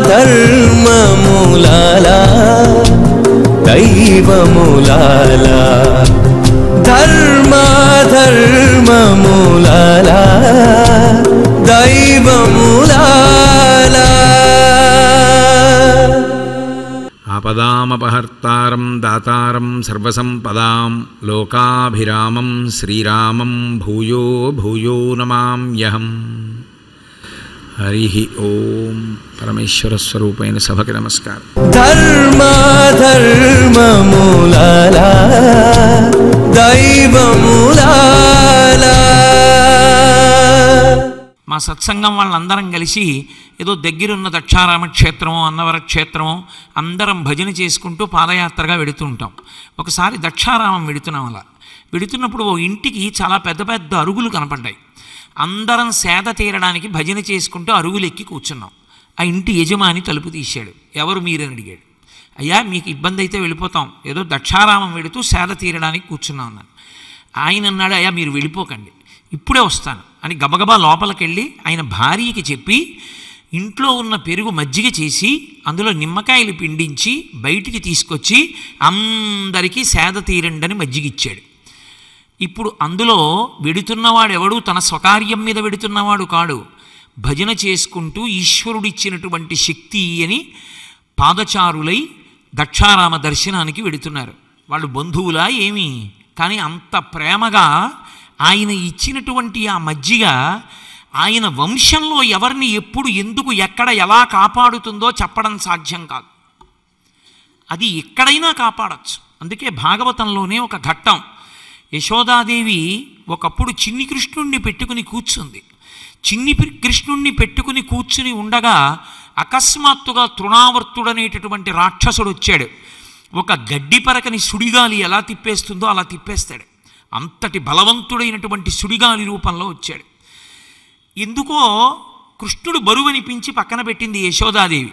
ధర్మములాలా దైవములాలా ధర్మ ధర్మములాలా దైవములాలా ఆపదామపహర్తారం దాతారం సర్వసంపదాం లోకాభిరామం శ్రీరామం భూయో భూయో నమామ్యహం హరి ఓం పరమేశ్వర స్వరూపైన సభకి నమస్కారం ధర్మ ధర్మములాలా దైవములాలా మా సత్సంగం వాళ్ళందరం కలిసి ఏదో దగ్గరున్న దక్షారామ క్షేత్రమో అన్నవర క్షేత్రమో అందరం భజన చేసుకుంటూ పాదయాత్రగా వెడుతూ ఉంటాం ఒకసారి దక్షారామం వెడుతున్నాం అలా వెడుతున్నప్పుడు ఓ ఇంటికి చాలా పెద్ద పెద్ద అరుగులు కనపడ్డాయి అందరం సేద తీరడానికి భజన చేసుకుంటూ అరుగులు ఎక్కి కూర్చున్నాం ఆ ఇంటి యజమాని తలుపు తీశాడు ఎవరు మీరని అడిగాడు అయ్యా మీకు ఇబ్బంది అయితే వెళ్ళిపోతాం ఏదో దక్షారామం వెడుతూ సేద తీరడానికి కూర్చున్నాం అన్నాను ఆయన అన్నాడు అయ్యా మీరు వెళ్ళిపోకండి ఇప్పుడే వస్తాను అని గబగబా లోపలికి వెళ్ళి ఆయన భార్యకి చెప్పి ఇంట్లో ఉన్న పెరుగు మజ్జిగ చేసి అందులో నిమ్మకాయలు పిండించి బయటికి తీసుకొచ్చి అందరికీ సేద తీరండని మజ్జిగ ఇచ్చాడు ఇప్పుడు అందులో వెడుతున్నవాడు ఎవడు తన స్వకార్యం మీద వెడుతున్నవాడు కాడు భజన చేసుకుంటూ ఈశ్వరుడిచ్చినటువంటి శక్తి అని పాదచారులై దక్షారామ దర్శనానికి వెడుతున్నారు వాళ్ళు బంధువులా ఏమి కానీ అంత ప్రేమగా ఆయన ఇచ్చినటువంటి ఆ మజ్జిగ ఆయన వంశంలో ఎవరిని ఎప్పుడు ఎందుకు ఎక్కడ ఎలా కాపాడుతుందో చెప్పడం సాధ్యం కాదు అది ఎక్కడైనా కాపాడచ్చు అందుకే భాగవతంలోనే ఒక ఘట్టం యశోదాదేవి ఒకప్పుడు చిన్ని కృష్ణుణ్ణి పెట్టుకుని కూర్చుంది చిన్ని పి- కృష్ణుణ్ణి పెట్టుకుని కూర్చుని ఉండగా అకస్మాత్తుగా తృణావర్తుడనేటటువంటి రాక్షసుడు వచ్చాడు ఒక గడ్డి పరకని సుడిగాలి ఎలా తిప్పేస్తుందో అలా తిప్పేస్తాడు అంతటి బలవంతుడైనటువంటి సుడిగాలి రూపంలో వచ్చాడు ఎందుకో కృష్ణుడు బరువు అనిపించి పక్కన పెట్టింది యశోదాదేవి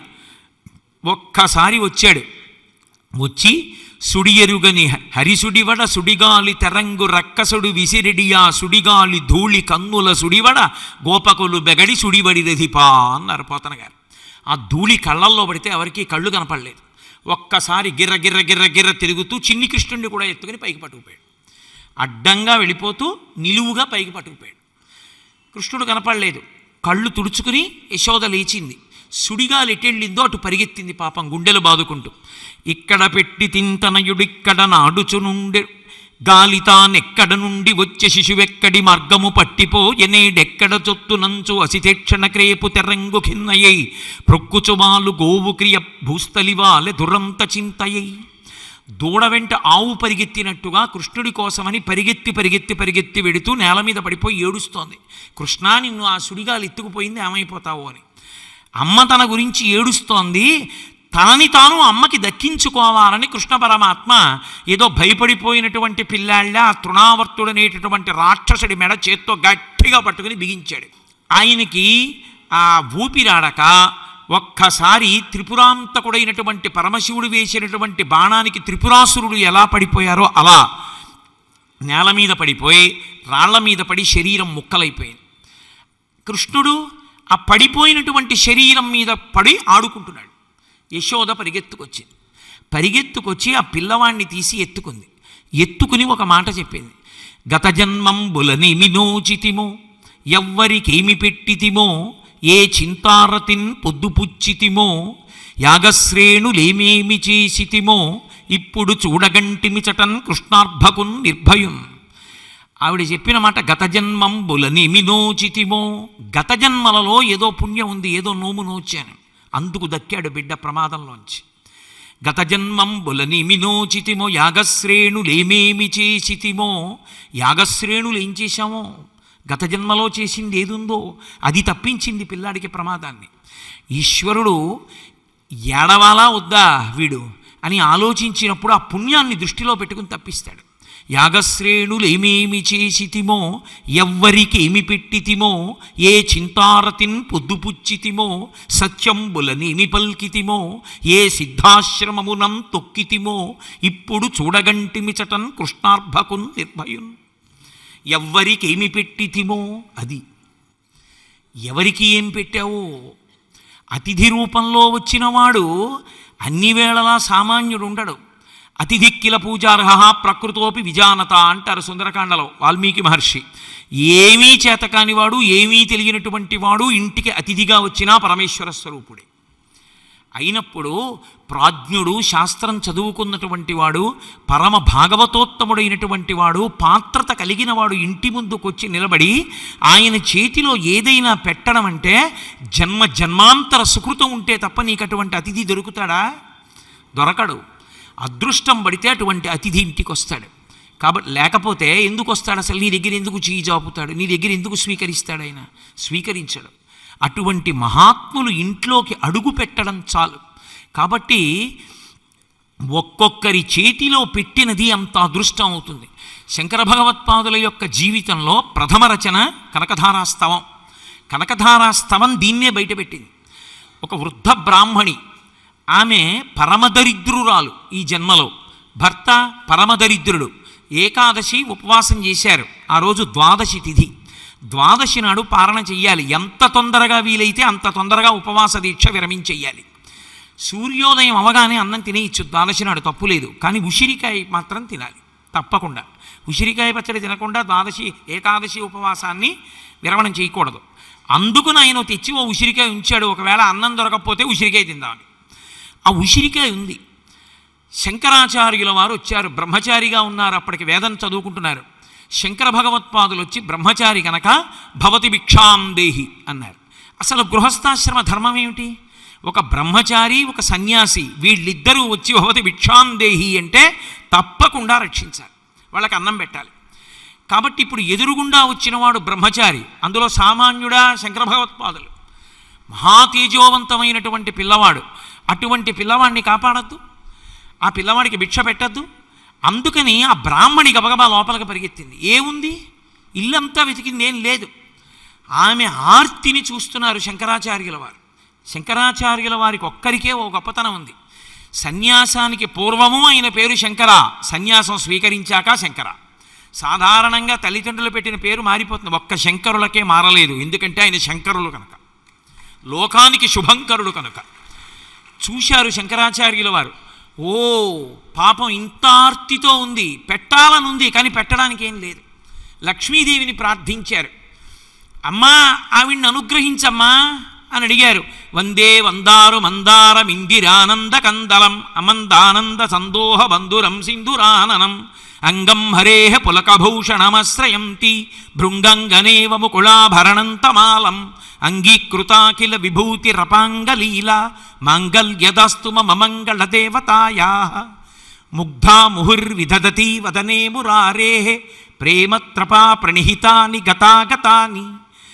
ఒక్కసారి వచ్చాడు వచ్చి సుడియరుగని హరిసుడివడ సుడిగాలి తెరంగు రక్కసుడు విసిరిడియా సుడిగాలి ధూళి కన్నుల సుడివడ గోపకులు బెగడి సుడివడి రధిపా అన్నారు పోతన గారు ఆ ధూళి కళ్ళల్లో పడితే ఎవరికీ కళ్ళు కనపడలేదు ఒక్కసారి గిర్ర గిర్ర గిర్ర గిర్ర తిరుగుతూ చిన్ని కృష్ణుడిని కూడా ఎత్తుకుని పైకి పట్టుకుపోయాడు అడ్డంగా వెళ్ళిపోతూ నిలువుగా పైకి పట్టుకుపోయాడు కృష్ణుడు కనపడలేదు కళ్ళు తుడుచుకుని యశోద లేచింది సుడిగాలి ఎటెళ్ళిందో అటు పరిగెత్తింది పాపం గుండెలు బాదుకుంటూ ఇక్కడ పెట్టి తింతనయుడిక్కడ నాడుచునుండె గాలి తానెక్కడ నుండి వచ్చే శిశువెక్కడి మార్గము పట్టిపో ఎనేడెక్కడ చొత్తునంచు అసితేక్షణ క్రేపు తెరంగు ఖిన్నయ్యై ప్రొక్కుచువాలు గోవు క్రియ భూస్థలివాలె దురంత చింతయ్యై దూడ వెంట ఆవు పరిగెత్తినట్టుగా కృష్ణుడి కోసమని పరిగెత్తి పరిగెత్తి పరిగెత్తి వెడుతూ నేల మీద పడిపోయి ఏడుస్తోంది కృష్ణా నిన్ను ఆ సుడిగాలు ఎత్తుకుపోయింది ఏమైపోతావు అని అమ్మ తన గురించి ఏడుస్తోంది తనని తాను అమ్మకి దక్కించుకోవాలని కృష్ణ పరమాత్మ ఏదో భయపడిపోయినటువంటి పిల్లాళ్ళ ఆ తృణావర్తుడనేటటువంటి రాక్షసుడి మెడ చేత్తో గట్టిగా పట్టుకుని బిగించాడు ఆయనకి ఆ ఊపిరాడక ఒక్కసారి త్రిపురాంతకుడైనటువంటి పరమశివుడు వేసినటువంటి బాణానికి త్రిపురాసురుడు ఎలా పడిపోయారో అలా నేల మీద పడిపోయి రాళ్ల మీద పడి శరీరం ముక్కలైపోయింది కృష్ణుడు ఆ పడిపోయినటువంటి శరీరం మీద పడి ఆడుకుంటున్నాడు యశోద పరిగెత్తుకొచ్చింది పరిగెత్తుకొచ్చి ఆ పిల్లవాణ్ణి తీసి ఎత్తుకుంది ఎత్తుకుని ఒక మాట చెప్పింది గత జన్మంబులని మినోచితిమో ఎవ్వరికేమి పెట్టితిమో ఏ చింతారతిన్ పొద్దుపుచ్చితిమో యాగశ్రేణులేమేమి చేసితిమో ఇప్పుడు చూడగంటిమిచటన్ కృష్ణార్భకున్ నిర్భయున్ ఆవిడ చెప్పిన మాట గత జన్మంబులని మినోచితిమో గత జన్మలలో ఏదో పుణ్యం ఉంది ఏదో నోము నోచాను అందుకు దక్కాడు బిడ్డ ప్రమాదంలోంచి గత జన్మంబులని మినోచితిమో యాగశ్రేణులేమేమి చేసితిమో యాగశ్రేణులు ఏం చేశామో గత జన్మలో చేసింది ఏదుందో అది తప్పించింది పిల్లాడికి ప్రమాదాన్ని ఈశ్వరుడు ఏడవాలా వద్దా వీడు అని ఆలోచించినప్పుడు ఆ పుణ్యాన్ని దృష్టిలో పెట్టుకుని తప్పిస్తాడు యాగశ్రేణులేమేమి చేసితిమో ఎవ్వరికి ఏమి పెట్టితిమో ఏ చింతారతిన్ పొద్దుపుచ్చితిమో సత్యంబులనేమి పల్కితిమో ఏ సిద్ధాశ్రమమునం తొక్కితిమో ఇప్పుడు చూడగంటిమిచటన్ కృష్ణార్భకున్ నిర్భయున్ ఎవ్వరికి ఏమి పెట్టితిమో అది ఎవరికి ఏం పెట్టావో అతిథి రూపంలో వచ్చినవాడు అన్ని వేళలా సామాన్యుడు ఉండడు అతిథిక్కిల పూజార్హ ప్రకృతోపి విజానత అంటారు సుందరకాండలో వాల్మీకి మహర్షి ఏమీ చేతకానివాడు ఏమీ తెలియనటువంటి వాడు ఇంటికి అతిథిగా వచ్చినా పరమేశ్వర స్వరూపుడే అయినప్పుడు ప్రాజ్ఞుడు శాస్త్రం చదువుకున్నటువంటి వాడు పరమ భాగవతోత్తముడైనటువంటి వాడు పాత్రత కలిగిన వాడు ఇంటి ముందుకొచ్చి నిలబడి ఆయన చేతిలో ఏదైనా పెట్టడం అంటే జన్మ జన్మాంతర సుకృతం ఉంటే తప్ప నీకు అటువంటి అతిథి దొరుకుతాడా దొరకడు అదృష్టం పడితే అటువంటి అతిథి ఇంటికి వస్తాడు కాబట్టి లేకపోతే ఎందుకు వస్తాడు అసలు నీ దగ్గర ఎందుకు చేయి జాపుతాడు నీ దగ్గర ఎందుకు స్వీకరిస్తాడు ఆయన స్వీకరించడు అటువంటి మహాత్ములు ఇంట్లోకి అడుగు పెట్టడం చాలు కాబట్టి ఒక్కొక్కరి చేతిలో పెట్టినది అంత అదృష్టం అవుతుంది శంకర భగవత్పాదుల యొక్క జీవితంలో ప్రథమ రచన కనకధారాస్తవం కనకధారాస్తవం దీన్నే బయటపెట్టింది ఒక వృద్ధ బ్రాహ్మణి ఆమె పరమదరిద్రురాలు ఈ జన్మలో భర్త పరమదరిద్రుడు ఏకాదశి ఉపవాసం చేశారు ఆ రోజు ద్వాదశి తిథి ద్వాదశి నాడు పారణ చెయ్యాలి ఎంత తొందరగా వీలైతే అంత తొందరగా ఉపవాస దీక్ష విరమించెయ్యాలి సూర్యోదయం అవగానే అన్నం తినేయచ్చు ద్వాదశి నాడు తప్పు లేదు కానీ ఉసిరికాయ మాత్రం తినాలి తప్పకుండా ఉసిరికాయ పచ్చడి తినకుండా ద్వాదశి ఏకాదశి ఉపవాసాన్ని విరమణం చేయకూడదు అందుకుని ఆయన తెచ్చి ఓ ఉసిరికాయ ఉంచాడు ఒకవేళ అన్నం దొరకకపోతే ఉసిరికాయ తిందామని ఆ ఉసిరికాయ ఉంది శంకరాచార్యుల వారు వచ్చారు బ్రహ్మచారిగా ఉన్నారు అప్పటికి వేదం చదువుకుంటున్నారు శంకర భగవత్పాదులు వచ్చి బ్రహ్మచారి కనుక భవతి భిక్షాం దేహి అన్నారు అసలు గృహస్థాశ్రమ ధర్మం ఏమిటి ఒక బ్రహ్మచారి ఒక సన్యాసి వీళ్ళిద్దరూ వచ్చి భవతి భిక్షాం దేహి అంటే తప్పకుండా రక్షించాలి వాళ్ళకి అన్నం పెట్టాలి కాబట్టి ఇప్పుడు ఎదురుగుండా వచ్చినవాడు బ్రహ్మచారి అందులో సామాన్యుడా శంకర భగవత్పాదులు మహాతేజోవంతమైనటువంటి పిల్లవాడు అటువంటి పిల్లవాడిని కాపాడద్దు ఆ పిల్లవాడికి భిక్ష పెట్టద్దు అందుకని ఆ బ్రాహ్మణి గబగబా లోపలికి పరిగెత్తింది ఏముంది ఇల్లంతా వెతికింది ఏం లేదు ఆమె ఆర్తిని చూస్తున్నారు శంకరాచార్యుల వారు శంకరాచార్యుల వారికి ఒక్కరికే ఓ గొప్పతనం ఉంది సన్యాసానికి పూర్వము ఆయన పేరు శంకర సన్యాసం స్వీకరించాక శంకర సాధారణంగా తల్లిదండ్రులు పెట్టిన పేరు మారిపోతుంది ఒక్క శంకరులకే మారలేదు ఎందుకంటే ఆయన శంకరులు కనుక లోకానికి శుభంకరుడు కనుక చూశారు శంకరాచార్యుల వారు ఓ పాపం ఇంత ఆర్తితో ఉంది పెట్టాలనుంది కానీ పెట్టడానికి ఏం లేదు లక్ష్మీదేవిని ప్రార్థించారు అమ్మా ఆవిడ్ని అనుగ్రహించమ్మా అని అడిగారు వందే వందారు మందారమిందిరానంద కందలం అమందానంద సందోహ బంధురం సింధురాననం అంగం హరేహ పులకభూషణమశ్రయంతి భృంగంగనేవ ముకుళాభరణంతమాలం అంగీకృతాఖిల విభూతిరపాంగలీల మాంగల్యదాస్తు మమ మంగళదేవతాయా ముగ్ధా ముహుర్విదధతి వదనే మురారే ప్రేమత్రపా ప్రణిహితాని గతాగతాని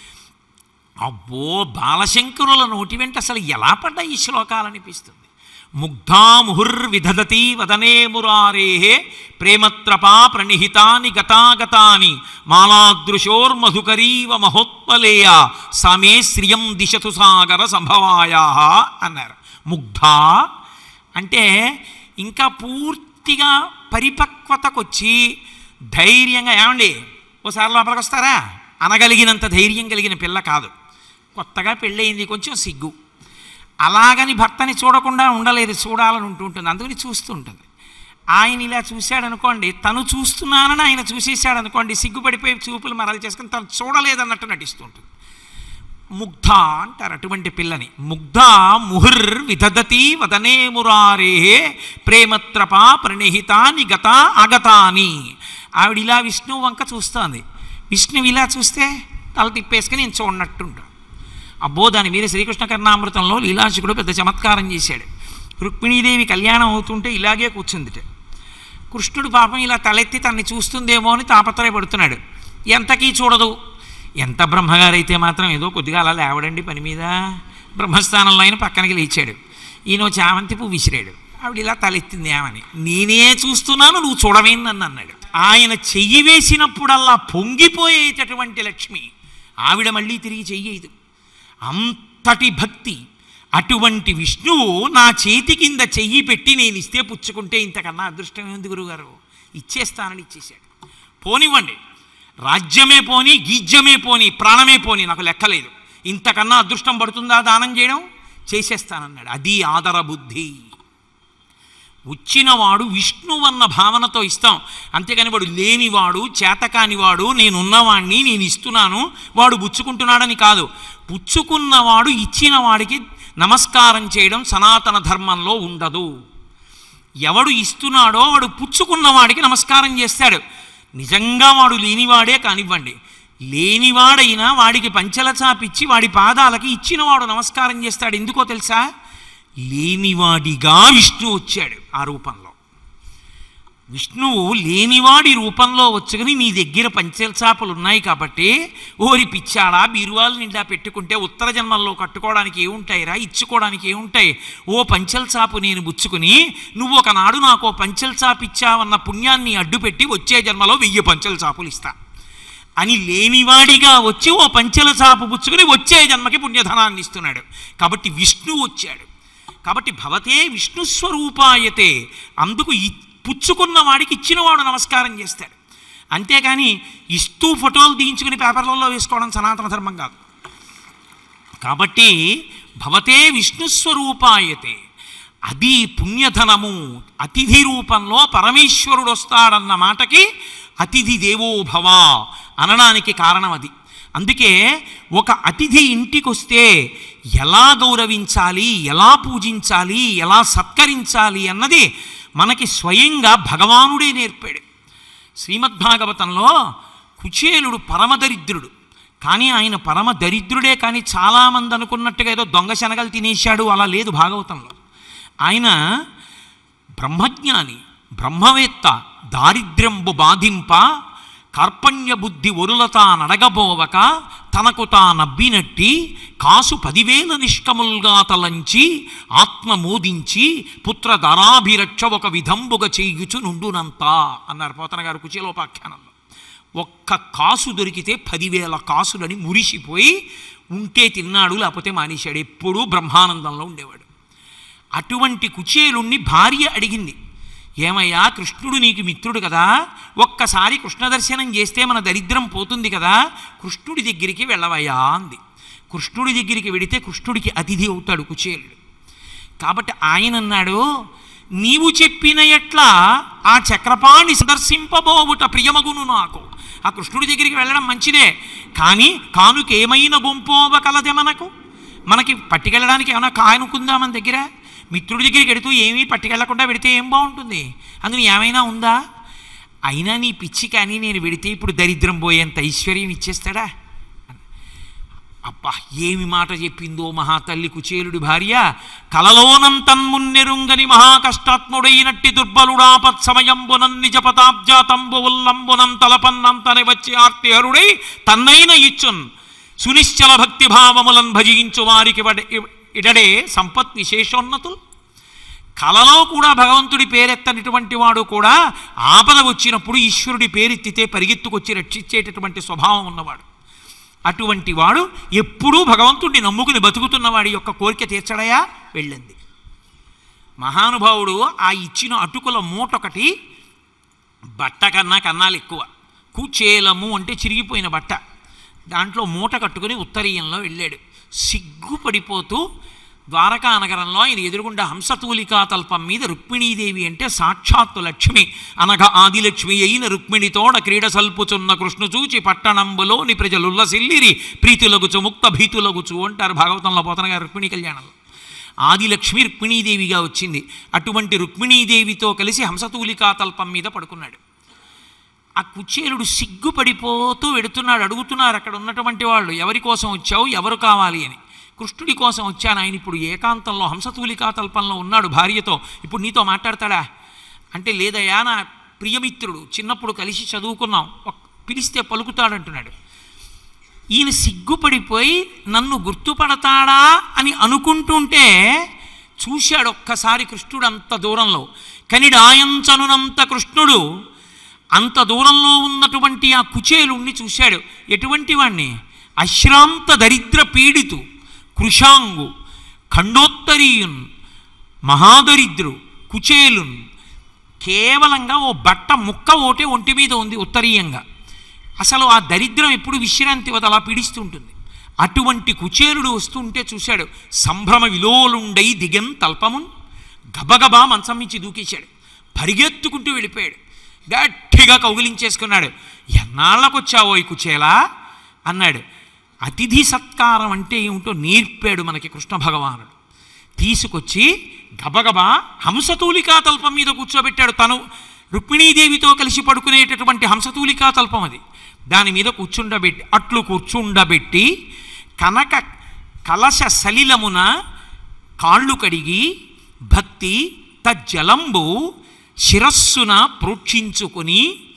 అబ్బో బాలశంకరుల నోటి వెంట అసలు ఎలా పడ్డా ఈ శ్లోకాలనిపిస్తుంది ముగ్ధా ముహుర్విదధతి వదనే మురారే ప్రేమత్రపా ప్రణిహితాని గతాగతాని మాలాదృశోర్మధుకరీవ మహోత్పలేయ సమే శ్రియం దిశతు సాగర సంభవాయా అన్నారు ముగ్ధా అంటే ఇంకా పూర్తిగా పరిపక్వతకొచ్చి ధైర్యంగా ఏమండి ఓసారి లోపలికి వస్తారా అనగలిగినంత ధైర్యం కలిగిన పిల్ల కాదు కొత్తగా పెళ్ళయింది కొంచెం సిగ్గు అలాగని భర్తని చూడకుండా ఉండలేదు చూడాలని ఉంటూ ఉంటుంది అందుకని చూస్తూ ఉంటుంది ఆయన ఇలా చూశాడనుకోండి తను చూస్తున్నానని ఆయన చూసేశాడు అనుకోండి సిగ్గుపడిపోయి చూపులు మరలు చేసుకుని తను చూడలేదన్నట్టు నటిస్తూ ఉంటుంది ముగ్ధ అంటారు అటువంటి పిల్లని ముగ్ధ ముహుర్ విదధతి వదనే మురారే ప్రేమత్రపా ప్రణిహితాని గత అగతాని ఆవిడ ఇలా విష్ణువు వంక చూస్తోంది విష్ణువు ఇలా చూస్తే తల తిప్పేసుకుని నేను చూడనట్టుంటా అబ్బో దాని మీద శ్రీకృష్ణ కర్ణామృతంలో లీలాశకుడు పెద్ద చమత్కారం చేశాడు రుక్మిణీదేవి కళ్యాణం అవుతుంటే ఇలాగే కూర్చుందిట కృష్ణుడు పాపం ఇలా తలెత్తి తన్ని చూస్తుందేమో అని తాపత్రయపడుతున్నాడు ఎంతకీ చూడదు ఎంత బ్రహ్మగారైతే మాత్రం ఏదో కొద్దిగా అలా లేవడండి పని మీద బ్రహ్మస్థానంలో ఆయన పక్కనకి లేచాడు ఈయన చామంతి పువ్వు విసిరాడు ఆవిడ ఇలా తలెత్తింది ఏమని నేనే చూస్తున్నాను నువ్వు చూడవేంది నన్ను అన్నాడు ఆయన చెయ్యి వేసినప్పుడల్లా పొంగిపోయేటటువంటి లక్ష్మి ఆవిడ మళ్ళీ తిరిగి చెయ్యదు అంతటి భక్తి అటువంటి విష్ణువు నా చేతి కింద చెయ్యి పెట్టి నేను ఇస్తే పుచ్చుకుంటే ఇంతకన్నా అదృష్టం ఉంది గురుగారు ఇచ్చేస్తానని ఇచ్చేశాడు పోనివ్వండి రాజ్యమే పోని గీజ్యమే పోని ప్రాణమే పోని నాకు లెక్కలేదు ఇంతకన్నా అదృష్టం పడుతుందా దానం చేయడం చేసేస్తానన్నాడు అది ఆదర బుద్ధి వచ్చినవాడు విష్ణువన్న భావనతో ఇస్తాం అంతేగాని వాడు లేనివాడు చేతకానివాడు నేనున్నవాణ్ణి నేను ఇస్తున్నాను వాడు పుచ్చుకుంటున్నాడని కాదు పుచ్చుకున్నవాడు ఇచ్చిన వాడికి నమస్కారం చేయడం సనాతన ధర్మంలో ఉండదు ఎవడు ఇస్తున్నాడో వాడు పుచ్చుకున్నవాడికి నమస్కారం చేస్తాడు నిజంగా వాడు లేనివాడే కానివ్వండి లేనివాడైనా వాడికి పంచల చాపిచ్చి వాడి పాదాలకి ఇచ్చినవాడు నమస్కారం చేస్తాడు ఎందుకో తెలుసా లేనివాడిగా విష్ణు వచ్చాడు ఆ రూపంలో విష్ణువు లేనివాడి రూపంలో వచ్చుకుని నీ దగ్గర పంచల్చాపలు ఉన్నాయి కాబట్టి ఓరి పిచ్చాడా బీరువాలు నిండా పెట్టుకుంటే ఉత్తర జన్మల్లో కట్టుకోవడానికి ఏముంటాయిరా ఇచ్చుకోవడానికి ఏముంటాయి ఓ పంచల్చాపు నేను బుచ్చుకుని నువ్వు ఒకనాడు నాకు ఓ పంచల్చాపు ఇచ్చావన్న పుణ్యాన్ని అడ్డుపెట్టి వచ్చే జన్మలో వెయ్యి పంచల్చాపులు ఇస్తా అని లేనివాడిగా వచ్చి ఓ పంచల చాపు పుచ్చుకుని వచ్చే జన్మకి పుణ్యధనాన్ని ఇస్తున్నాడు కాబట్టి విష్ణు వచ్చాడు కాబట్టి భవతే విష్ణు స్వరూపాయతే అందుకు ఇ- పుచ్చుకున్న వాడికి ఇచ్చినవాడు నమస్కారం చేస్తాడు అంతేకాని ఇస్తూ ఫోటోలు తీయించుకుని పేపర్లలో వేసుకోవడం సనాతన ధర్మం కాదు కాబట్టి భవతే విష్ణు స్వరూపాయతే అది పుణ్యధనము అతిథి రూపంలో పరమేశ్వరుడు వస్తాడన్న మాటకి అతిథి దేవో భవ అనడానికి కారణం అది అందుకే ఒక అతిథి ఇంటికి వస్తే ఎలా గౌరవించాలి ఎలా పూజించాలి ఎలా సత్కరించాలి అన్నది మనకి స్వయంగా భగవానుడే నేర్పాడు శ్రీమద్భాగవతంలో కుచేలుడు పరమదరిద్రుడు కానీ ఆయన పరమ దరిద్రుడే కానీ చాలామంది అనుకున్నట్టుగా ఏదో దొంగ శనగలు తినేశాడు అలా లేదు భాగవతంలో ఆయన బ్రహ్మజ్ఞాని బ్రహ్మవేత్త దారిద్ర్యంబు బాధింప కార్పణ్య బుద్ధి ఒరులత నడగబోవక తనకు తా నబ్బినట్టి కాసు పదివేల నిష్కముల్గా తలంచి ఆత్మ మోదించి పుత్ర ధరాభిరక్ష ఒక విధంబుగా చేయుచు నుండునంత అన్నారు పోతన గారు కుచేలోపాఖ్యానంలో ఒక్క కాసు దొరికితే పదివేల కాసులని మురిసిపోయి ఉంటే తిన్నాడు లేకపోతే మానేశాడు ఎప్పుడూ బ్రహ్మానందంలో ఉండేవాడు అటువంటి కుచేలుణ్ణి భార్య అడిగింది ఏమయ్యా కృష్ణుడు నీకు మిత్రుడు కదా ఒక్కసారి కృష్ణ దర్శనం చేస్తే మన దరిద్రం పోతుంది కదా కృష్ణుడి దగ్గరికి వెళ్ళవయ్యా అంది కృష్ణుడి దగ్గరికి వెడితే కృష్ణుడికి అతిథి అవుతాడు కుచేలుడు కాబట్టి ఆయన అన్నాడు నీవు చెప్పిన ఎట్లా ఆ చక్రపాణి సందర్శింపబోవుట ప్రియమగును నాకు ఆ కృష్ణుడి దగ్గరికి వెళ్ళడం మంచిదే కానీ కానుకేమైన గుంపోవ కలదే మనకు మనకి పట్టుకెళ్ళడానికి ఏమైనా కానుకుందా మన దగ్గర మిత్రుడి దగ్గరికి వెడుతూ ఏమీ పట్టుకెళ్లకుండా పెడితే ఏం బాగుంటుంది అందులో ఏమైనా ఉందా అయినా నీ పిచ్చి కానీ నేను వెడితే ఇప్పుడు దరిద్రం పోయేంత ఐశ్వర్యం ఇచ్చేస్తాడా అబ్బా ఏమి మాట చెప్పిందో మహాతల్లి కుచేలుడి భార్య కలలోనంతన్మున్నెరుంగని మహాకష్టాత్ముడైనట్టి దుర్బలుడాపత్ సమయంబునం నిజపతాబ్జాతంబు ఉల్లంబునం తలపన్నంతని వచ్చి ఆర్తిహరుడై తన్నైన ఇచ్చున్ సునిశ్చల భక్తి భావములను భజించు వారికి వడ- ఇడడే సంపత్ విశేషోన్నతులు కలలో కూడా భగవంతుడి పేరెత్తనటువంటి వాడు కూడా ఆపద వచ్చినప్పుడు ఈశ్వరుడి పేరెత్తితే పరిగెత్తుకొచ్చి రక్షించేటటువంటి స్వభావం ఉన్నవాడు అటువంటి వాడు ఎప్పుడూ భగవంతుడిని నమ్ముకుని బతుకుతున్నవాడి యొక్క కోరిక తీర్చడయా వెళ్ళింది మహానుభావుడు ఆ ఇచ్చిన అటుకుల మూటొకటి బట్ట కన్నా కన్నాలు ఎక్కువ కుచేలము అంటే చిరిగిపోయిన బట్ట దాంట్లో మూట కట్టుకుని ఉత్తరీయంలో వెళ్ళాడు సిగ్గుపడిపోతూ ద్వారకా నగరంలో ఆయన ఎదురుగుండా హంసతూలికా తల్పం మీద రుక్మిణీదేవి అంటే సాక్షాత్తు లక్ష్మి అనగా ఆదిలక్ష్మి అయిన రుక్మిణితోడ క్రీడ సల్పుచున్న కృష్ణు చూచి పట్టణంబులోని ప్రజలుల్లసిల్లిరి ప్రీతులగుచు ముక్త భీతులగుచు అంటారు భాగవతంలో పోతన గారు రుక్మిణీ కళ్యాణంలో ఆదిలక్ష్మి రుక్మిణీదేవిగా వచ్చింది అటువంటి రుక్మిణీదేవితో కలిసి హంసతూలికా తల్పం మీద పడుకున్నాడు ఆ కుచేలుడు సిగ్గుపడిపోతూ వెడుతున్నాడు అడుగుతున్నారు అక్కడ ఉన్నటువంటి వాళ్ళు ఎవరి కోసం వచ్చావు ఎవరు కావాలి అని కృష్ణుడి కోసం వచ్చాను ఆయన ఇప్పుడు ఏకాంతంలో హంసతూలికా తల్పంలో ఉన్నాడు భార్యతో ఇప్పుడు నీతో మాట్లాడతాడా అంటే లేదయ్యా నా ప్రియమిత్రుడు చిన్నప్పుడు కలిసి చదువుకున్నాం ఒక్- పిలిస్తే పలుకుతాడంటున్నాడు ఈయన సిగ్గుపడిపోయి నన్ను గుర్తుపడతాడా అని అనుకుంటుంటే చూశాడు ఒక్కసారి కృష్ణుడు అంత దూరంలో కనిడాయంచనునంత కృష్ణుడు అంత దూరంలో ఉన్నటువంటి ఆ కుచేలుణ్ణి చూశాడు ఎటువంటి వాణ్ణి అశ్రాంత దరిద్ర పీడితు కృషాంగు ఖండోత్తరీయున్ మహాదరిద్రు కుచేలున్ కేవలంగా ఓ బట్ట ముక్క ఓటే ఒంటి మీద ఉంది ఉత్తరీయంగా అసలు ఆ దరిద్రం ఎప్పుడు విశ్రాంతి వద అలా పీడిస్తుంటుంది అటువంటి కుచేలుడు వస్తుంటే చూశాడు సంభ్రమ విలోలుండై దిగం తల్పమున్ గబగబా మంచం మించి దూకేశాడు పరిగెత్తుకుంటూ వెళ్ళిపోయాడు గట్టిగా కౌగిలించేసుకున్నాడు ఎన్నాళ్ళకొచ్చావో ఈ కుచేలా అన్నాడు అతిథి సత్కారం అంటే ఏమిటో నేర్పాడు మనకి కృష్ణ భగవానుడు తీసుకొచ్చి గబగబా హంసతూలికా తల్పం మీద కూర్చోబెట్టాడు తను రుక్మిణీదేవితో కలిసి పడుకునేటటువంటి హంసతూలికా తల్పం అది దాని మీద కూర్చుండబెట్టి అట్లు కూర్చుండబెట్టి కనక కలశ సలిలమున కాళ్ళు కడిగి భక్తి తజ్జలంబు శిరస్సున ప్రోక్షించుకొని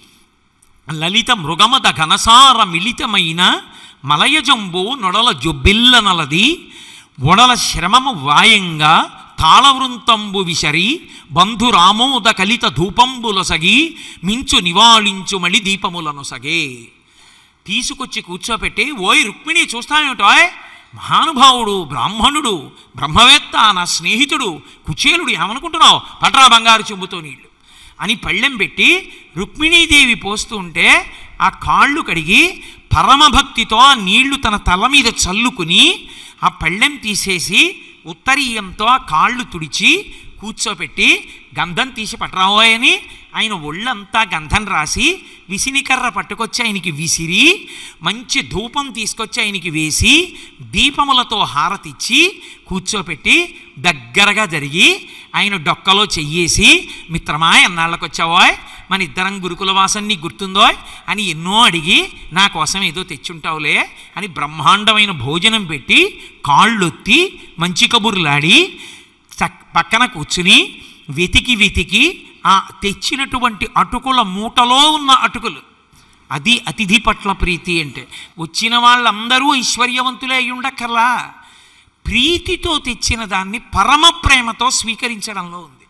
లలిత మృగమద ఘనసార మిళితమైన మలయజంబు నొడల జొబ్బిల్ల నలది ఒడల శ్రమము వాయంగా తాళవృంతంబు విసరి బంధురామోద కలిత ధూపంబులొసగి మించు నివాళించు మళ్ళీ దీపములనొసగే తీసుకొచ్చి కూర్చోపెట్టి ఓయ్ రుక్మిణి చూస్తానేమిటోయ్ మహానుభావుడు బ్రాహ్మణుడు బ్రహ్మవేత్త నా స్నేహితుడు కుచేలుడు ఏమనుకుంటున్నావు పట్రా బంగారు చెంబుతో నీళ్లు అని పళ్ళెం పెట్టి రుక్మిణీదేవి పోస్తూ ఉంటే ఆ కాళ్ళు కడిగి పరమభక్తితో ఆ నీళ్లు తన తల మీద చల్లుకుని ఆ పళ్ళెం తీసేసి ఉత్తరీయంతో ఆ కాళ్ళు తుడిచి కూర్చోపెట్టి గంధం తీసి పట్టరావోయని ఆయన ఒళ్ళంతా గంధం రాసి విసినికర్ర పట్టుకొచ్చి ఆయనకి విసిరి మంచి ధూపం తీసుకొచ్చి ఆయనకి వేసి దీపములతో హారతిచ్చి కూర్చోపెట్టి దగ్గరగా జరిగి ఆయన డొక్కలో చెయ్యేసి మిత్రమా ఎన్నాళ్ళకు వచ్చావోయ్ మన ఇద్దరం గురుకుల వాసన్ని గుర్తుందోయ్ అని ఎన్నో అడిగి నా కోసం ఏదో తెచ్చుంటావులే అని బ్రహ్మాండమైన భోజనం పెట్టి కాళ్ళొత్తి మంచి కబుర్లాడి చక్ పక్కన కూర్చుని వెతికి వెతికి ఆ తెచ్చినటువంటి అటుకుల మూటలో ఉన్న అటుకులు అది అతిథి పట్ల ప్రీతి అంటే వచ్చిన వాళ్ళందరూ ఐశ్వర్యవంతులే అయి ఉండక్కర్లా ప్రీతితో తెచ్చిన దాన్ని పరమ ప్రేమతో స్వీకరించడంలో ఉంది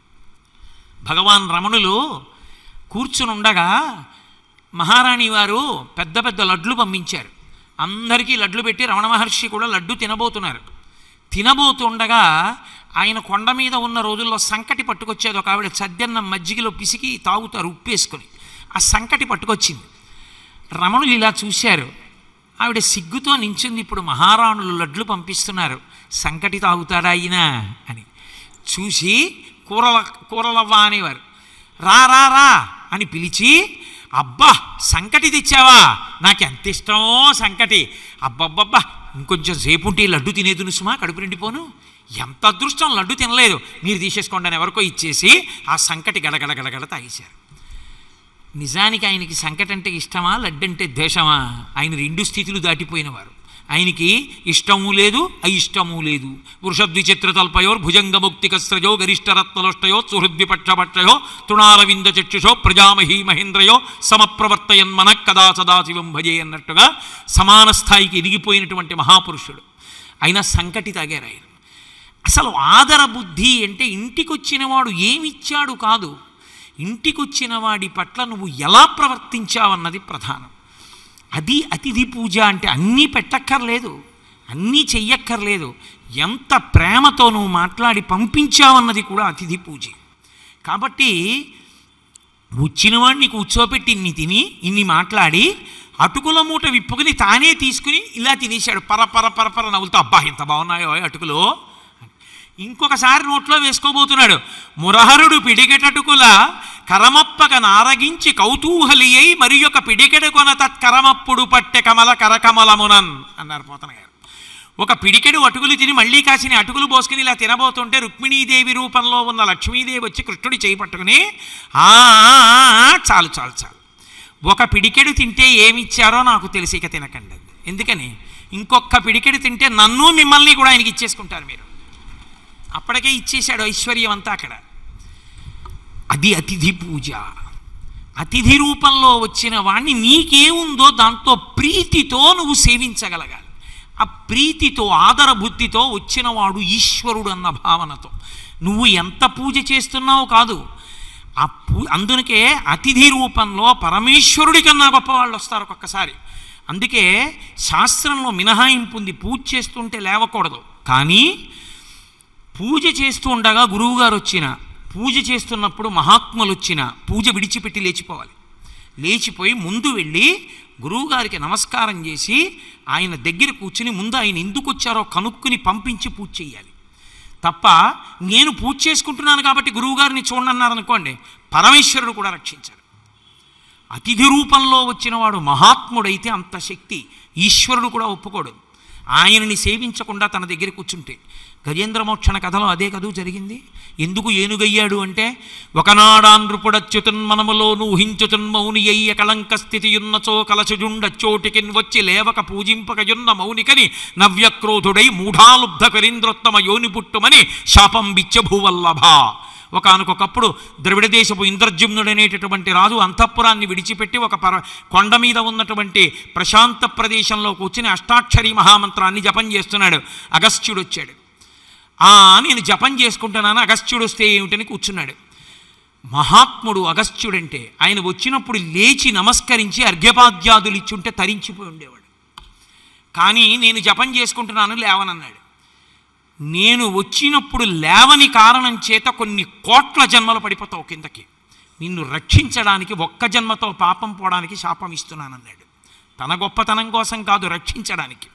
భగవాన్ రమణులు కూర్చుని ఉండగా మహారాణి వారు పెద్ద పెద్ద లడ్లు పంపించారు అందరికీ లడ్లు పెట్టి రమణ మహర్షి కూడా లడ్డు తినబోతున్నారు తినబోతుండగా ఆయన కొండ మీద ఉన్న రోజుల్లో సంకటి పట్టుకొచ్చేది ఒక ఆవిడ చద్దెన్న మజ్జిగలో పిసికి తాగుతారు ఉప్పేసుకొని ఆ సంకటి పట్టుకొచ్చింది రమణులు ఇలా చూశారు ఆవిడ సిగ్గుతో నించుంది ఇప్పుడు మహారాణులు లడ్లు పంపిస్తున్నారు సంకటి తాగుతాడా ఆయన అని చూసి కూరల కూరలవ్వా అనేవారు రా రా రా అని పిలిచి అబ్బా సంకటి తెచ్చావా నాకు ఎంత ఇష్టమో సంకటి అబ్బబ్బబ్బా ఇంకొంచెం సేపు ఉంటే ఈ లడ్డు తినేది సుమా కడుపు నిండిపోను ఎంత అదృష్టం లడ్డు తినలేదు మీరు తీసేసుకోండి అని ఎవరికో ఇచ్చేసి ఆ సంకటి గడగడ గడగడ తాగేశారు నిజానికి ఆయనకి సంకట అంటే ఇష్టమా లడ్డంటే ద్వేషమా ఆయన రెండు స్థితులు దాటిపోయినవారు ఆయనకి ఇష్టము లేదు అయిష్టము లేదు వృషద్విచిత్ర తల్పయోర్ భుజంగముక్తికస్రజో గరిష్టరత్నలోష్టయో సుహృద్విపక్షపక్షయో తృణారవింద చక్షుషో ప్రజామహీ మహేంద్రయో సమప్రవర్తయన్ మన కదా సదాశివం భజే అన్నట్టుగా సమాన స్థాయికి ఎదిగిపోయినటువంటి మహాపురుషుడు అయినా సంకటి తాగారు ఆయన అసలు ఆదర బుద్ధి అంటే ఇంటికొచ్చిన వాడు ఏమిచ్చాడు కాదు ఇంటికొచ్చిన వాడి పట్ల నువ్వు ఎలా ప్రవర్తించావన్నది ప్రధానం అది అతిథి పూజ అంటే అన్నీ పెట్టక్కర్లేదు అన్నీ చెయ్యక్కర్లేదు ఎంత ప్రేమతో నువ్వు మాట్లాడి పంపించావన్నది కూడా అతిథి పూజ కాబట్టి వచ్చిన వాడిని కూర్చోపెట్టి ఇన్ని తిని ఇన్ని మాట్లాడి అటుకుల మూట విప్పుకుని తానే తీసుకుని ఇలా తినేశాడు పర పర పర పర నవ్వులుతూ అబ్బా ఎంత బాగున్నాయో అటుకులు ఇంకొకసారి నోట్లో వేసుకోబోతున్నాడు మురహరుడు పిడికెటటుకుల కరమప్పక నారగించి కౌతూహలి అయి మరి ఒక పిడికెడు కొన తత్కరమప్పుడు పట్టె కమల కరకమలమునన్ అన్నారు పోతన గారు ఒక పిడికెడు అటుకులు తిని మళ్ళీ కాసిన అటుకులు పోసుకుని ఇలా తినబోతుంటే రుక్మిణీదేవి రూపంలో ఉన్న లక్ష్మీదేవి వచ్చి కృష్ణుడి చేయి పట్టుకుని "ఆ, ఆ, ఆ, ఆ, చాలు చాలు చాలు ఒక పిడికెడు తింటే ఏమిచ్చారో నాకు తెలిసి ఇక తినకండి ఎందుకని ఇంకొక పిడికెడు తింటే నన్ను మిమ్మల్ని కూడా ఆయనకి ఇచ్చేసుకుంటారు మీరు అప్పటికే ఇచ్చేశాడు ఐశ్వర్యం అంతా అక్కడ అది అతిథి పూజ అతిథి రూపంలో వచ్చిన వాణ్ణి నీకేముందో దాంతో ప్రీతితో నువ్వు సేవించగలగాలి ఆ ప్రీతితో ఆదర బుద్ధితో వచ్చినవాడు ఈశ్వరుడు అన్న భావనతో నువ్వు ఎంత పూజ చేస్తున్నావు కాదు ఆ పూ అందుకే అతిథి రూపంలో పరమేశ్వరుడి కన్నా గొప్ప వాళ్ళు వస్తారు ఒక్కొక్కసారి అందుకే శాస్త్రంలో మినహాయింపు ఉంది పూజ చేస్తుంటే లేవకూడదు కానీ పూజ చేస్తూ ఉండగా గురువుగారు వచ్చిన పూజ చేస్తున్నప్పుడు మహాత్ములు వచ్చిన పూజ విడిచిపెట్టి లేచిపోవాలి లేచిపోయి ముందు వెళ్ళి గురువుగారికి నమస్కారం చేసి ఆయన దగ్గర కూర్చుని ముందు ఆయన ఎందుకు వచ్చారో కనుక్కుని పంపించి పూజ చేయాలి తప్ప నేను పూజ చేసుకుంటున్నాను కాబట్టి గురువుగారిని చూడనన్నారు అనుకోండి పరమేశ్వరుడు కూడా రక్షించారు అతిథి రూపంలో వచ్చిన వాడు మహాత్ముడైతే అంత శక్తి ఈశ్వరుడు కూడా ఒప్పుకోడు ఆయనని సేవించకుండా తన దగ్గర కూర్చుంటే గజేంద్ర మోక్షణ కథలో అదే కదూ జరిగింది ఎందుకు ఏనుగయ్యాడు అంటే ఒకనాడానృపుడచ్యుతన్మనములోను ఊహించుతున్మౌని అయ్య కళంక స్థితియున్నచో కలచుజుండచ్చోటికిన్ వచ్చి లేవక పూజింపకయున్న మౌనికని నవ్యక్రోధుడై మూఢాలుబ్ధ కరీంద్రోత్తమ యోని పుట్టుమని శాపం బిచ్చభూవల్లభ ఒకనకొకప్పుడు ద్రవిడ దేశపు ఇంద్రజుమ్నుడనేటటువంటి రాజు అంతఃపురాన్ని విడిచిపెట్టి ఒక పర కొండ మీద ఉన్నటువంటి ప్రశాంత ప్రదేశంలో కూర్చుని అష్టాక్షరి మహామంత్రాన్ని జపం చేస్తున్నాడు అగస్త్యుడు వచ్చాడు ఆ నేను జపం చేసుకుంటున్నాను అగస్త్యుడు వస్తే ఏమిటని కూర్చున్నాడు మహాత్ముడు అగస్త్యుడంటే ఆయన వచ్చినప్పుడు లేచి నమస్కరించి అర్ఘ్యపాద్యాదులు ఇచ్చుంటే తరించిపోయి ఉండేవాడు కానీ నేను జపం చేసుకుంటున్నాను లేవనన్నాడు నేను వచ్చినప్పుడు లేవని కారణం చేత కొన్ని కోట్ల జన్మలు పడిపోతావు కిందకి నిన్ను రక్షించడానికి ఒక్క జన్మతో పాపం పోవడానికి శాపం ఇస్తున్నానన్నాడు తన గొప్పతనం కోసం కాదు రక్షించడానికి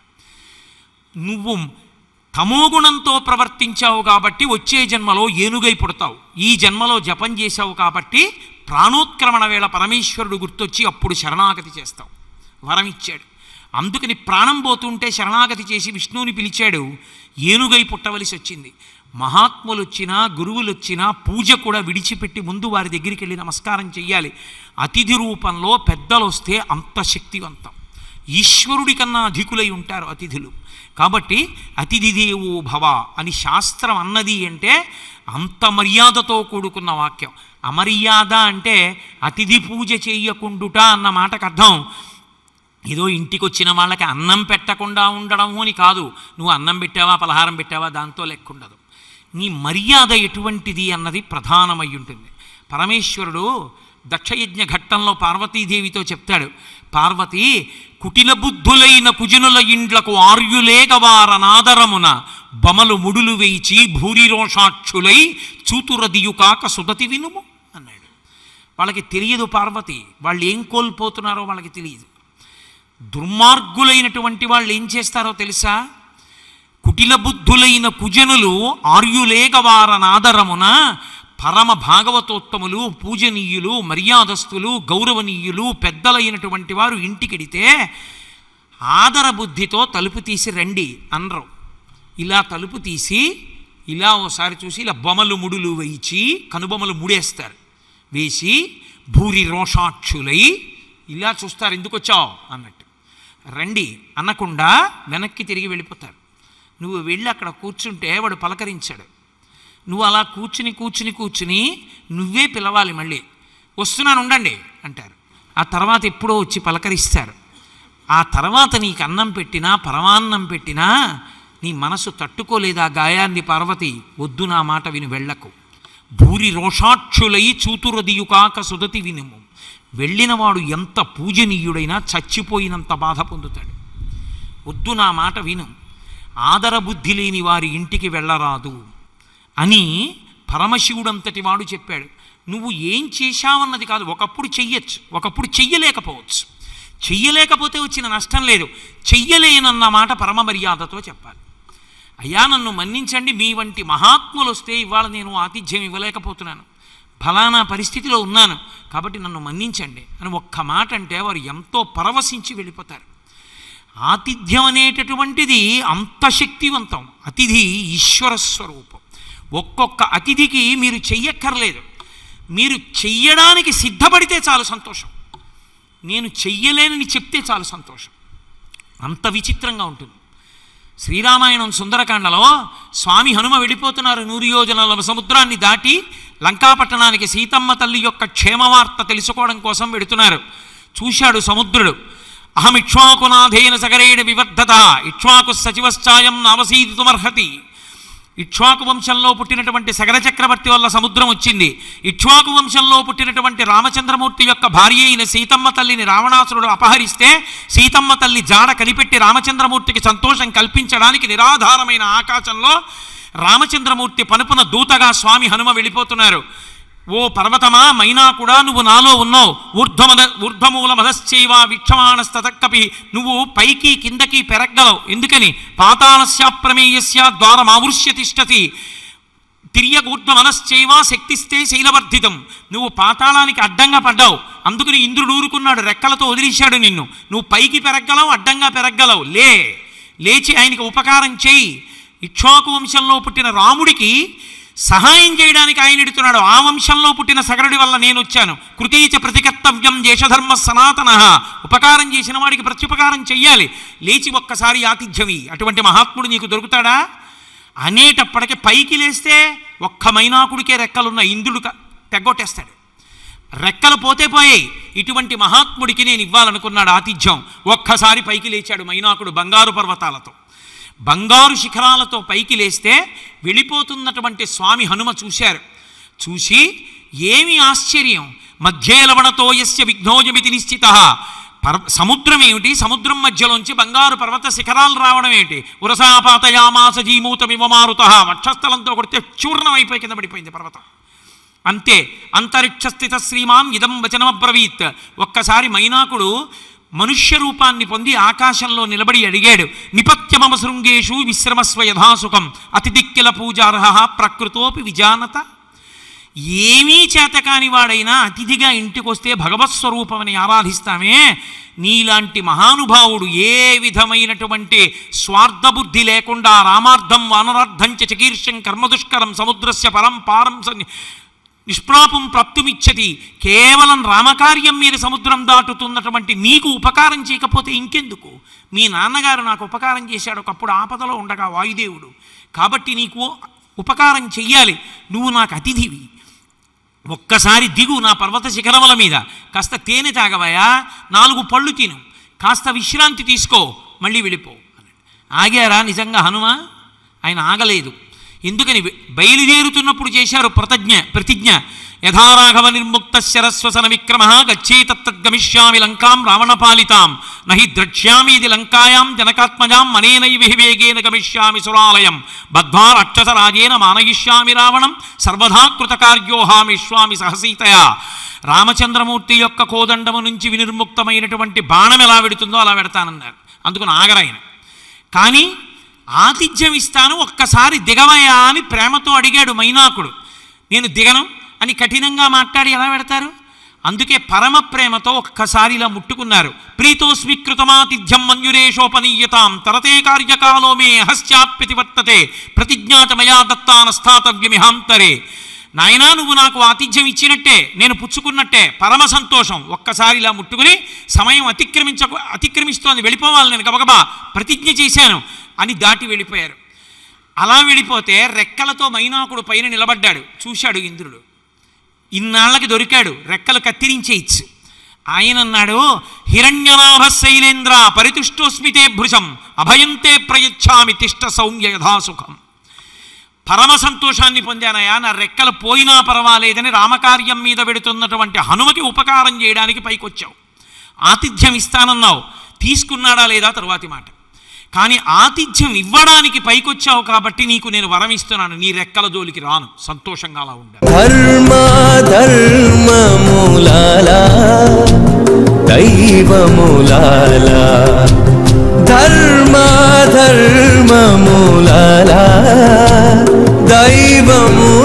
నువ్వు తమోగుణంతో ప్రవర్తించావు కాబట్టి వచ్చే జన్మలో ఏనుగై పుడతావు ఈ జన్మలో జపం చేశావు కాబట్టి ప్రాణోత్క్రమణ వేళ పరమేశ్వరుడు గుర్తొచ్చి అప్పుడు శరణాగతి చేస్తావు వరం ఇచ్చాడు అందుకని ప్రాణం పోతుంటే శరణాగతి చేసి విష్ణువుని పిలిచాడు ఏనుగై పుట్టవలసి వచ్చింది మహాత్ములు వచ్చినా గురువులు వచ్చినా పూజ కూడా విడిచిపెట్టి ముందు వారి దగ్గరికి వెళ్ళి నమస్కారం చెయ్యాలి అతిథి రూపంలో పెద్దలు వస్తే అంత శక్తివంతం ఈశ్వరుడి కన్నా అధికులై ఉంటారు అతిథులు కాబట్టి అతిథి దేవో భవ అని శాస్త్రం అన్నది అంటే అంత మర్యాదతో కూడుకున్న వాక్యం అమర్యాద అంటే అతిథి పూజ చెయ్యకుండుట అన్న మాటకు అర్థం ఏదో ఇంటికి వచ్చిన వాళ్ళకి అన్నం పెట్టకుండా ఉండడము అని కాదు నువ్వు అన్నం పెట్టావా పలహారం పెట్టావా దాంతో లెక్కుండదు నీ మర్యాద ఎటువంటిది అన్నది ప్రధానమై ఉంటుంది పరమేశ్వరుడు దక్షయజ్ఞ ఘట్టంలో పార్వతీదేవితో చెప్తాడు పార్వతి కుటిల బుద్ధులైన కుజనుల ఇండ్లకు ఆర్యులేగవారనాదరమున బమలు ముడులు వేయిచి భూరిరోషాక్షులై చూతురదియు కాక సుదతి వినుము అన్నాడు వాళ్ళకి తెలియదు పార్వతి వాళ్ళు ఏం కోల్పోతున్నారో వాళ్ళకి తెలియదు దుర్మార్గులైనటువంటి వాళ్ళు ఏం చేస్తారో తెలుసా కుటిల బుద్ధులైన కుజనులు ఆర్యులేగవారనాదరమున పరమ భాగవతోత్తములు పూజనీయులు మర్యాదస్తులు గౌరవనీయులు పెద్దలైనటువంటి వారు ఇంటికెడితే ఆదర బుద్ధితో తలుపు తీసి రండి అనరు ఇలా తలుపు తీసి ఇలా ఓసారి చూసి ఇలా బొమ్మలు ముడులు వేయించి కనుబొమ్మలు ముడేస్తారు వేసి భూరి రోషాక్షులై ఇలా చూస్తారు ఎందుకు వచ్చావు అన్నట్టు రండి అనకుండా వెనక్కి తిరిగి వెళ్ళిపోతారు నువ్వు వెళ్ళి అక్కడ కూర్చుంటే వాడు పలకరించాడు నువ్వు అలా కూర్చుని కూర్చుని కూర్చుని నువ్వే పిలవాలి మళ్ళీ వస్తున్నాను ఉండండి అంటారు ఆ తర్వాత ఎప్పుడో వచ్చి పలకరిస్తారు ఆ తర్వాత నీకు అన్నం పెట్టినా పరమాన్నం పెట్టినా నీ మనసు తట్టుకోలేదా గాయాన్ని పార్వతి వద్దు నా మాట విని వెళ్ళకు భూరి రోషాక్షులై చూతురదియుకాక సుదతి వినుము వెళ్ళినవాడు ఎంత పూజనీయుడైనా చచ్చిపోయినంత బాధ పొందుతాడు వద్దు నా మాట విను ఆదరబుద్ధి లేని వారి ఇంటికి వెళ్ళరాదు అని పరమశివుడంతటి వాడు చెప్పాడు నువ్వు ఏం చేశావన్నది కాదు ఒకప్పుడు చెయ్యొచ్చు ఒకప్పుడు చెయ్యలేకపోవచ్చు చెయ్యలేకపోతే వచ్చిన నష్టం లేదు చెయ్యలేనన్న మాట పరమ మర్యాదతో చెప్పాలి అయ్యా నన్ను మన్నించండి మీ వంటి మహాత్ములు వస్తే ఇవాళ నేను ఆతిథ్యం ఇవ్వలేకపోతున్నాను ఫలానా పరిస్థితిలో ఉన్నాను కాబట్టి నన్ను మన్నించండి అని ఒక్క మాట అంటే వారు ఎంతో పరవశించి వెళ్ళిపోతారు ఆతిథ్యం అనేటటువంటిది అంత శక్తివంతం అతిథి ఈశ్వర స్వరూపం ఒక్కొక్క అతిథికి మీరు చెయ్యక్కర్లేదు మీరు చెయ్యడానికి సిద్ధపడితే చాలు సంతోషం నేను చెయ్యలేనని చెప్తే చాలు సంతోషం అంత విచిత్రంగా ఉంటుంది శ్రీరామాయణం సుందరకాండలో స్వామి హనుమ వెళ్ళిపోతున్నారు నూరు యోజనాల సముద్రాన్ని దాటి లంకాపట్టణానికి సీతమ్మ తల్లి యొక్క క్షేమవార్త తెలుసుకోవడం కోసం వెడుతున్నారు చూశాడు సముద్రుడు అహం ఇక్ష్వాకునాథేన సగరేణ వివర్ధత ఇక్ష్వాకు సచివశ్చాయం నావసీదితుమర్హతి ఇక్ష్వాకు వంశంలో పుట్టినటువంటి సగర చక్రవర్తి వల్ల సముద్రం వచ్చింది ఇక్ష్వాకు వంశంలో పుట్టినటువంటి రామచంద్రమూర్తి యొక్క భార్య అయిన సీతమ్మ తల్లిని రావణాసురుడు అపహరిస్తే సీతమ్మ తల్లి జాడ కనిపెట్టి రామచంద్రమూర్తికి సంతోషం కల్పించడానికి నిరాధారమైన ఆకాశంలో రామచంద్రమూర్తి పనుపున దూతగా స్వామి హనుమ వెళ్ళిపోతున్నారు ఓ పర్వతమా మైనా కూడా నువ్వు నాలో ఉన్నావు ఊర్ధ్వమద ఊర్ధ్వమూల మదశ్చైవ వీక్షమాణస్తతక్కపి నువ్వు పైకి కిందకి పెరగలవు ఎందుకని పాతాళస్య ప్రమేయస్య ద్వారమావృష్య తిష్టతి తిరియగూర్ధ్వ మనశ్చైవ శక్తిస్తే శైలవర్ధితం నువ్వు పాతాళానికి అడ్డంగా పడ్డావు అందుకని ఇంద్రుడు ఊరుకున్నాడు రెక్కలతో వదిలేశాడు నిన్ను నువ్వు పైకి పెరగలవు అడ్డంగా పెరగలవు లే లేచి ఆయనకి ఉపకారం చేయి ఇక్ష్వాకు వంశంలో పుట్టిన రాముడికి సహాయం చేయడానికి ఆయన ఎడుతున్నాడు ఆ వంశంలో పుట్టిన సగరుడి వల్ల నేను వచ్చాను కృతీచ ప్రతికర్తవ్యం దేశధర్మ సనాతన ఉపకారం చేసిన వాడికి ప్రత్యుపకారం చెయ్యాలి లేచి ఒక్కసారి ఆతిథ్యమి అటువంటి మహాత్ముడు నీకు దొరుకుతాడా అనేటప్పటికి పైకి లేస్తే ఒక్క మైనాకుడికే రెక్కలున్న ఇంద్రుడు క- తెగ్గొట్టేస్తాడు రెక్కలు పోతే పోయాయి ఇటువంటి మహాత్ముడికి నేను ఇవ్వాలనుకున్నాడు ఆతిథ్యం ఒక్కసారి పైకి లేచాడు మైనాకుడు బంగారు పర్వతాలతో బంగారు శిఖరాలతో పైకి లేస్తే వెళ్ళిపోతున్నటువంటి స్వామి హనుమ చూశారు చూసి ఏమి ఆశ్చర్యం మధ్యే లవణతో యస్య విఘ్నోజమితి నిశ్చిత పర్వ సముద్రం ఏమిటి సముద్రం మధ్యలోంచి బంగారు పర్వత శిఖరాలు రావడం ఏమిటి ఉరసాపాతయామాస జీమూత విమమారుత వక్షస్థలంతో కొడితే చూర్ణం అయిపోయి కింద పడిపోయింది పర్వతం అంతే అంతరిక్షస్థిత శ్రీమాన్ ఇదం వచనమబ్రవీత్ ఒక్కసారి మైనాకుడు మనుష్య రూపాన్ని పొంది ఆకాశంలో నిలబడి అడిగాడు నిపత్యమమ శృంగేషు విశ్రమస్వ యథాసుఖం అతిదిక్కిల పూజార్హ ప్రకృతోపి విజానత ఏమీ చేతకాని వాడైనా అతిథిగా ఇంటికొస్తే భగవత్ స్వరూపమని ఆరాధిస్తామే నీలాంటి మహానుభావుడు ఏ విధమైనటువంటి స్వార్థబుద్ధి లేకుండా రామార్థం వానరార్థం చ చికీర్షం కర్మదుష్కరం సముద్రస్య పరం పారం స- నిష్ప్రాపం ప్రాప్తుమిచ్చతి కేవలం రామకార్యం మీద సముద్రం దాటుతున్నటువంటి నీకు ఉపకారం చేయకపోతే ఇంకెందుకు మీ నాన్నగారు నాకు ఉపకారం చేశాడు ఒకప్పుడు ఆపదలో ఉండగా వాయుదేవుడు కాబట్టి నీకు ఉపకారం చెయ్యాలి నువ్వు నాకు అతిథివి ఒక్కసారి దిగు నా పర్వత శిఖరముల మీద కాస్త తేనె తాగవయా నాలుగు పళ్ళు తిను కాస్త విశ్రాంతి తీసుకో మళ్ళీ వెళ్ళిపో అన్నాడు. ఆగారా నిజంగా హనుమ ఆయన ఆగలేదు ఎందుకని బయలుదేరుతున్నప్పుడు చేశారు ప్రతిజ్ఞ ప్రతిజ్ఞ యథారాఘవ నిర్ముక్త శరస్వసన విక్రమ గచ్చేతత్గమిష్యామి లంకాం రావణపాలితాం నహి ద్రక్ష్యామి ఇది లంకాయాం జనకాత్మజాం మనేనైవ హి వేగేన గమిష్యామి సురాలయం బద్ధ్వా రాక్షసరాజేన మానయిష్యామి రావణం సర్వధా కృతకార్యోహామి స్వామి సహసీతయా రామచంద్రమూర్తి యొక్క కోదండము నుంచి వినిర్ముక్తమైనటువంటి బాణం ఎలా వెడుతుందో అలా పెడతానన్నారు అందుకని ఆగరాయన కానీ ఆతిథ్యం ఇస్తాను ఒక్కసారి దిగవయా అని ప్రేమతో అడిగాడు మైనాకుడు నేను దిగను అని కఠినంగా మాట్లాడి ఎలా పెడతారు అందుకే పరమ ప్రేమతో ఒక్కసారి ఇలా ముట్టుకున్నారు ప్రీతోస్మీకృతమాతిథ్యం మంజురేషోపనీయతాం తరతే కార్యకాలో మే హస్యాప్యతి వర్తతే ప్రతిజ్ఞాత మయా దత్తానస్థాతవ్యమిహాంతరే నాయనా నువ్వు నాకు ఆతిథ్యం ఇచ్చినట్టే నేను పుచ్చుకున్నట్టే పరమ సంతోషం ఒక్కసారి ఇలా ముట్టుకుని సమయం అతిక్రమించ అతిక్రమిస్తోంది వెళ్ళిపోవాలి నేను గబగబా ప్రతిజ్ఞ చేశాను అని దాటి వెళ్ళిపోయారు అలా వెళ్ళిపోతే రెక్కలతో మైనాకుడు పైన నిలబడ్డాడు చూశాడు ఇంద్రుడు ఇన్నాళ్ళకి దొరికాడు రెక్కలు కత్తిరించేయచ్చు ఆయన అన్నాడు హిరణ్యనాభ శైలేంద్ర పరితుష్టోస్మితే భృశం అభయంతే ప్రయచ్ఛామి తిష్ట సౌమ్య యథాసుఖం పరమ సంతోషాన్ని పొందానయా నా రెక్కలు పోయినా పర్వాలేదని రామకార్యం మీద పెడుతున్నటువంటి హనుమకి ఉపకారం చేయడానికి పైకొచ్చావు ఆతిథ్యం ఇస్తానన్నావు తీసుకున్నాడా లేదా తరువాతి మాట కానీ ఆతిథ్యం ఇవ్వడానికి పైకొచ్చావు కాబట్టి నీకు నేను వరం ఇస్తున్నాను నీ రెక్కల జోలికి రాను సంతోషంగా అలా ఉండాలి ధర్మ ధర్మములాల దైవములాల ధర్మ ధర్మములాల దైవములాల